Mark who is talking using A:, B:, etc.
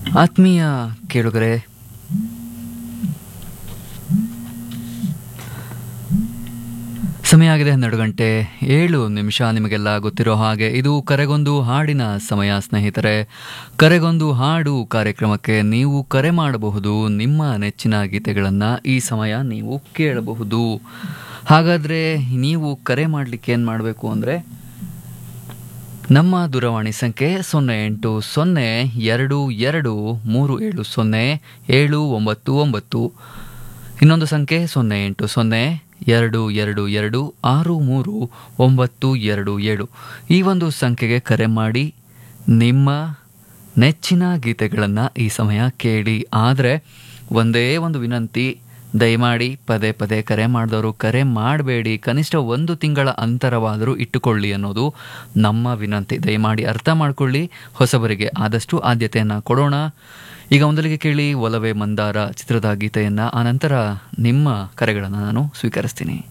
A: ಆತ್ಮೀಯ ಕೇಳುಗರೆ ಸಮಯ ಆಗಿದೆ ಹನ್ನೆರಡು ಗಂಟೆ ಏಳು ನಿಮಿಷ ನಿಮಗೆಲ್ಲ ಗೊತ್ತಿರೋ ಹಾಗೆ ಇದು ಕರೆಗೊಂದು ಹಾಡಿನ ಸಮಯ ಸ್ನೇಹಿತರೆ ಕರೆಗೊಂದು ಹಾಡು ಕಾರ್ಯಕ್ರಮಕ್ಕೆ ನೀವು ಕರೆ ಮಾಡಬಹುದು ನಿಮ್ಮ ನೆಚ್ಚಿನ ಗೀತೆಗಳನ್ನು ಈ ಸಮಯ ನೀವು ಕೇಳಬಹುದು ಹಾಗಾದರೆ ನೀವು ಕರೆ ಮಾಡಲಿಕ್ಕೆ ಏನು ಮಾಡಬೇಕು ಅಂದರೆ ನಮ್ಮ ದೂರವಾಣಿ ಸಂಖ್ಯೆ ಸೊನ್ನೆ ಎಂಟು ಸೊನ್ನೆ ಎರಡು ಎರಡು ಮೂರು ಏಳು ಸೊನ್ನೆ ಏಳು ಒಂಬತ್ತು ಒಂಬತ್ತು ಇನ್ನೊಂದು ಸಂಖ್ಯೆ ಸೊನ್ನೆ ಎಂಟು ಸೊನ್ನೆ ಎರಡು ಎರಡು ಎರಡು ಆರು ಮೂರು ಒಂಬತ್ತು ಎರಡು ಏಳು ಈ ಒಂದು ಸಂಖ್ಯೆಗೆ ಕರೆ ಮಾಡಿ ನಿಮ್ಮ ನೆಚ್ಚಿನ ಗೀತೆಗಳನ್ನು ಈ ಸಮಯ ಕೇಳಿ ಆದರೆ ಒಂದೇ ಒಂದು ವಿನಂತಿ ದಯಮಾಡಿ ಪದೇ ಪದೇ ಕರೆ ಮಾಡಿದವರು ಕರೆ ಮಾಡಬೇಡಿ ಕನಿಷ್ಠ ಒಂದು ತಿಂಗಳ ಅಂತರವಾದರೂ ಇಟ್ಟುಕೊಳ್ಳಿ ಅನ್ನೋದು ನಮ್ಮ ವಿನಂತಿ ದಯಮಾಡಿ ಅರ್ಥ ಮಾಡಿಕೊಳ್ಳಿ ಹೊಸಬರಿಗೆ ಆದಷ್ಟು ಆದ್ಯತೆಯನ್ನು ಕೊಡೋಣ ಈಗ ಒಂದಲಿಗೆ ಕೇಳಿ ಒಲವೇ ಮಂದಾರ ಚಿತ್ರದ ಗೀತೆಯನ್ನು ಆನಂತರ ನಿಮ್ಮ ಕರೆಗಳನ್ನು ನಾನು ಸ್ವೀಕರಿಸ್ತೀನಿ